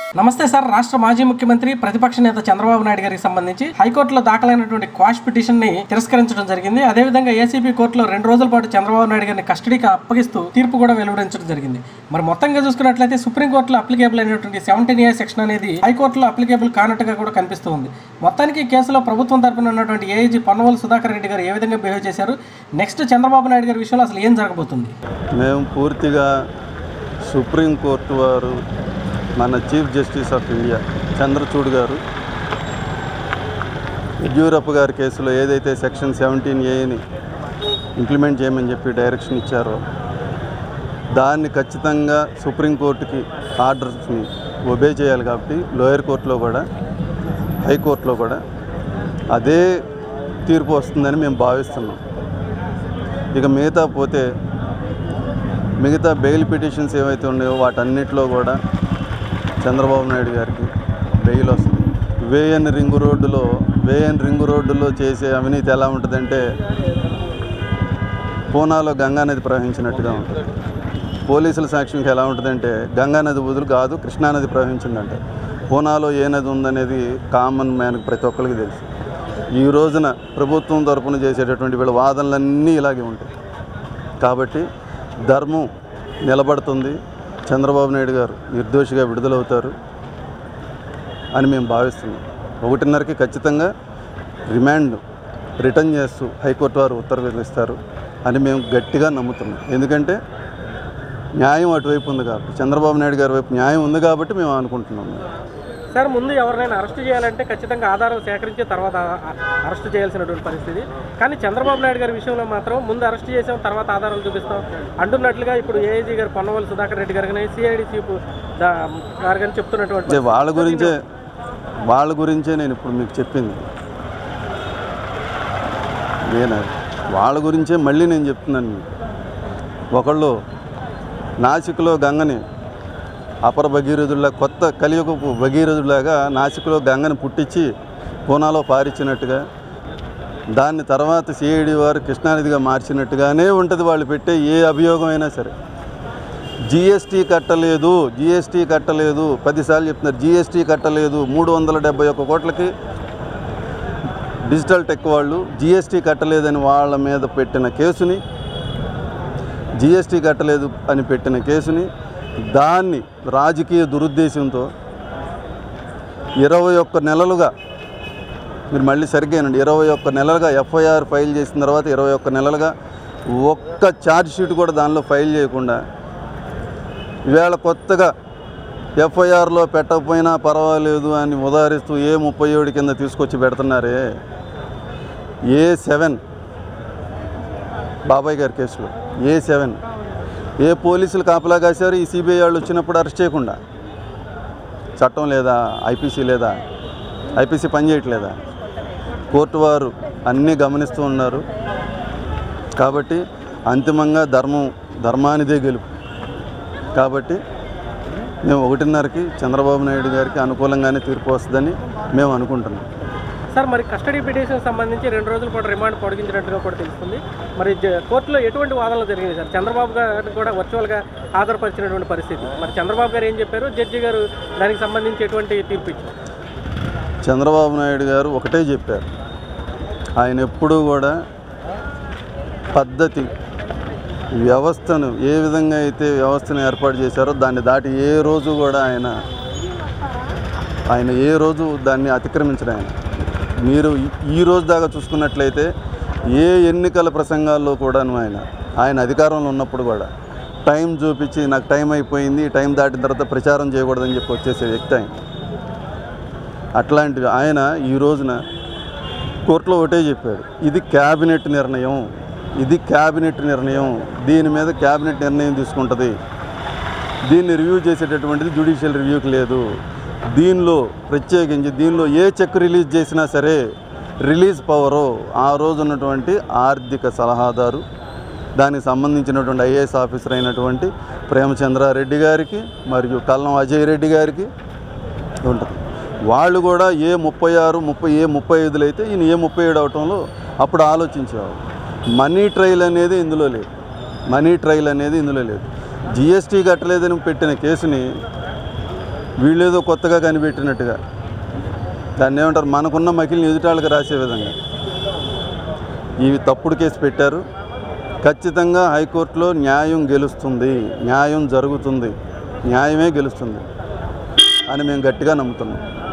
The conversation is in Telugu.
నమస్తే సార్ రాష్ట్ర మాజీ ముఖ్యమంత్రి ప్రతిపక్ష నేత చంద్రబాబు నాయుడు గారికి సంబంధించి హైకోర్టులో దాఖలైనటువంటి క్వాష్ పిటిషన్ ని తిరస్కరించడం జరిగింది అదేవిధంగా ఏసీబీ కోర్టులో రెండు రోజుల పాటు చంద్రబాబు నాయుడు గారిని కస్టడీకి అప్పగిస్తూ తీర్పు కూడా వెలువరించడం జరిగింది మరి మొత్తంగా చూసుకున్నట్లయితే సుప్రీంకోర్టులో అప్లికేబుల్ అయినటువంటి సెవెంటీన్ ఏ సెక్షన్ అనేది హైకోర్టులో అప్లికేబుల్ కానట్టుగా కూడా కనిపిస్తూ ఉంది మొత్తానికి ఈ కేసులో ప్రభుత్వం తరపున ఉన్నటువంటి ఏఐజీ పొన్నవోలు సుధాకర్ రెడ్డి గారు ఏ విధంగా బిహేవ్ చేశారు నెక్స్ట్ చంద్రబాబు నాయుడు గారి విషయంలో అసలు ఏం జరగబోతుంది మేము పూర్తిగా సుప్రీంకోర్టు వారు మన chief justice of India Chandrachud garu Yediyurappa గారి కేసులో ఏదైతే సెక్షన్ సెవెంటీన్ ఏని ఇంప్లిమెంట్ చేయమని చెప్పి డైరెక్షన్ ఇచ్చారో దాన్ని ఖచ్చితంగా సుప్రీంకోర్టుకి ఆర్డర్స్ని ఒబే చేయాలి కాబట్టి లోయర్ కోర్టులో కూడా హైకోర్టులో కూడా అదే తీర్పు వస్తుందని మేము భావిస్తున్నాం ఇక మిగతా పోతే మిగతా బెయిల్ పిటిషన్స్ ఏవైతే ఉన్నాయో వాటన్నిటిలో కూడా చంద్రబాబు నాయుడు గారికి బెయిల్ వస్తుంది వేయన్ రింగు రోడ్డులో వేయన్ రింగు రోడ్డులో చేసే అవినీతి ఎలా ఉంటుందంటే పూనాలో గంగానది ప్రవహించినట్టుగా ఉంటుంది పోలీసుల సాక్ష్యంకి ఎలా ఉంటుందంటే గంగానది వదులు కాదు కృష్ణానది ప్రవహించిందంట పూనాలో ఏ నది ఉందనేది కామన్ మ్యాన్కి ప్రతి ఒక్కరికి తెలుసు ఈ రోజున ప్రభుత్వం తరపున చేసేటటువంటి వీళ్ళ వాదనలన్నీ ఇలాగే ఉంటాయి కాబట్టి ధర్మం నిలబడుతుంది చంద్రబాబు నాయుడు గారు నిర్దోషిగా విడుదలవుతారు అని మేము భావిస్తున్నాం ఒకటిన్నరకి ఖచ్చితంగా రిమాండ్ రిటర్న్ చేస్తూ హైకోర్టు వారు ఉత్తర్వులు ఇస్తారు అని మేము గట్టిగా నమ్ముతున్నాం ఎందుకంటే న్యాయం అటువైపు ఉంది కాబట్టి చంద్రబాబు నాయుడు గారి వైపు న్యాయం ఉంది కాబట్టి మేము అనుకుంటున్నాం సార్ ముందు ఎవరినైనా అరెస్ట్ చేయాలంటే ఖచ్చితంగా ఆధారం సేకరించి తర్వాత అ- అరెస్ట్ చేయాల్సినటువంటి పరిస్థితి కానీ చంద్రబాబు నాయుడు గారి విషయంలో మాత్రం ముందు అరెస్ట్ చేసాం తర్వాత ఆధారాలు చూపిస్తాం అంటున్నట్లుగా ఇప్పుడు ఏఐజీ గారు పొన్నవల్లి సుధాకర్ రెడ్డి గారు కానీ సిఐడి చీఫ్ దా- గారు కానీ చెప్తున్నటువంటి అంటే వాళ్ళ గురించే వాళ్ళ గురించే నేను ఇప్పుడు మీకు చెప్పింది నేను వాళ్ళ గురించే మళ్ళీ నేను చెప్తున్నాను మీకు ఒకళ్ళు నాసిక్లో గంగని అపర భగీరథుల్లా కొత్త కలియుగపు భగీరథులాగా నాసిక్లో గంగని పుట్టించి పూనాలో పారించినట్టుగా దాన్ని తర్వాత సిఐడి వారు కృష్ణానదిగా మార్చినట్టుగానే ఉంటుంది వాళ్ళు పెట్టే ఏ అభియోగం అయినా సరే జిఎస్టీ కట్టలేదు జిఎస్టీ కట్టలేదు పదిసార్లు చెప్తున్నారు జిఎస్టీ కట్టలేదు మూడు వందల డెబ్బై ఒక్క కోట్లకి డిజిటల్ టెక్ వాళ్ళు జిఎస్టీ కట్టలేదని వాళ్ళ మీద పెట్టిన కేసుని జిఎస్టీ కట్టలేదు అని పెట్టిన కేసుని దాన్ని రాజకీయ దురుద్దేశంతో ఇరవై ఒక్క నెలలుగా మీరు మళ్ళీ సరిగ్గానండి ఇరవై ఒక్క నెలలుగా ఎఫ్ఐఆర్ ఫైల్ చేసిన తర్వాత ఇరవై ఒక్క నెలలుగా ఒక్క ఛార్జ్ షీట్ కూడా దానిలో ఫైల్ చేయకుండా ఈవేళ కొత్తగా ఎఫ్ఐఆర్లో పెట్టకపోయినా పర్వాలేదు అని ఉదాహరిస్తూ ఏ ముప్పై ఏడు కింద తీసుకొచ్చి పెడుతున్నారే ఏ సెవెన్ బాబాయ్ గారి కేసులో ఏ సెవెన్ ఏ పోలీసులు కాపలా కాశారు ఈ సిబిఐ వాళ్ళు వచ్చినప్పుడు అరెస్ట్ చేయకుండా చట్టం లేదా ఐపీసీ లేదా ఐపీసీ పనిచేయట్లేదా కోర్టు వారు అన్నీ గమనిస్తూ ఉన్నారు కాబట్టి అంతిమంగా ధర్మం ధర్మానిదే గెలుపు కాబట్టి మేము ఒకటిన్నరకి చంద్రబాబు నాయుడు గారికి అనుకూలంగానే తీర్పు వస్తుందని మేము అనుకుంటున్నాం సార్ మరి కస్టడీ పిటిషన్ సంబంధించి రెండు రోజుల పాటు రిమాండ్ పొడిగించినట్టుగా కూడా తెలుస్తుంది మరి జ- కోర్టులో ఎటువంటి వాదనలు జరిగాయి సార్ చంద్రబాబు గారు కూడా వర్చువల్గా హాజరుపరిచినటువంటి పరిస్థితి మరి చంద్రబాబు గారు ఏం చెప్పారు జడ్జి గారు దానికి సంబంధించి ఎటువంటి తీర్పు ఇచ్చారు చంద్రబాబు నాయుడు గారు ఒకటే చెప్పారు ఆయన ఎప్పుడూ కూడా పద్ధతి వ్యవస్థను ఏ విధంగా అయితే వ్యవస్థను ఏర్పాటు చేశారో దాన్ని దాటి ఏ రోజు కూడా ఆయన ఆయన ఏ రోజు దాన్ని అతిక్రమించడం ఆయన మీరు ఈ- ఈ రోజు దాకా చూసుకున్నట్లయితే ఏ ఎన్నికల ప్రసంగాల్లో కూడాను ఆయన ఆయన అధికారంలో ఉన్నప్పుడు కూడా టైం చూపించి నాకు టైం అయిపోయింది ఈ టైం దాటిన తర్వాత ప్రచారం చేయకూడదని చెప్పి వచ్చేసే వ్యక్తి ఆయన అట్లాంటివి ఆయన ఈ రోజున కోర్టులో ఒకటే చెప్పాడు ఇది క్యాబినెట్ నిర్ణయం ఇది క్యాబినెట్ నిర్ణయం దీని మీద క్యాబినెట్ నిర్ణయం తీసుకుంటుంది దీన్ని రివ్యూ చేసేటటువంటిది జ్యుడిషియల్ రివ్యూకి లేదు దీనిలో ప్రత్యేకించి దీనిలో ఏ చెక్ రిలీజ్ చేసినా సరే రిలీజ్ పవరు ఆ రోజు ఉన్నటువంటి ఆర్థిక సలహాదారు దానికి సంబంధించినటువంటి ఐఏఎస్ ఆఫీసర్ అయినటువంటి ప్రేమచంద్రారెడ్డి గారికి మరియు కల్లం అజయ్ రెడ్డి గారికి ఉంటుంది వాళ్ళు కూడా ఏ ముప్పై ఆరు ముప్పై ఏ ముప్పై ఐదులు అయితే ఈయన ఏ ముప్పై ఏడు అవటంలో అప్పుడు ఆలోచించేవారు మనీ ట్రయల్ అనేది ఇందులో లేదు మనీ ట్రయల్ అనేది ఇందులో లేదు జిఎస్టీ కట్టలేదని పెట్టిన కేసుని వీళ్ళేదో కొత్తగా కనిపెట్టినట్టుగా దాన్ని ఏమంటారు మనకున్న మకిలిని ఎదుటాళ్ళకి రాసే విధంగా ఇవి తప్పుడు కేసు పెట్టారు ఖచ్చితంగా హైకోర్టులో న్యాయం గెలుస్తుంది న్యాయం జరుగుతుంది న్యాయమే గెలుస్తుంది అని మేము గట్టిగా నమ్ముతున్నాం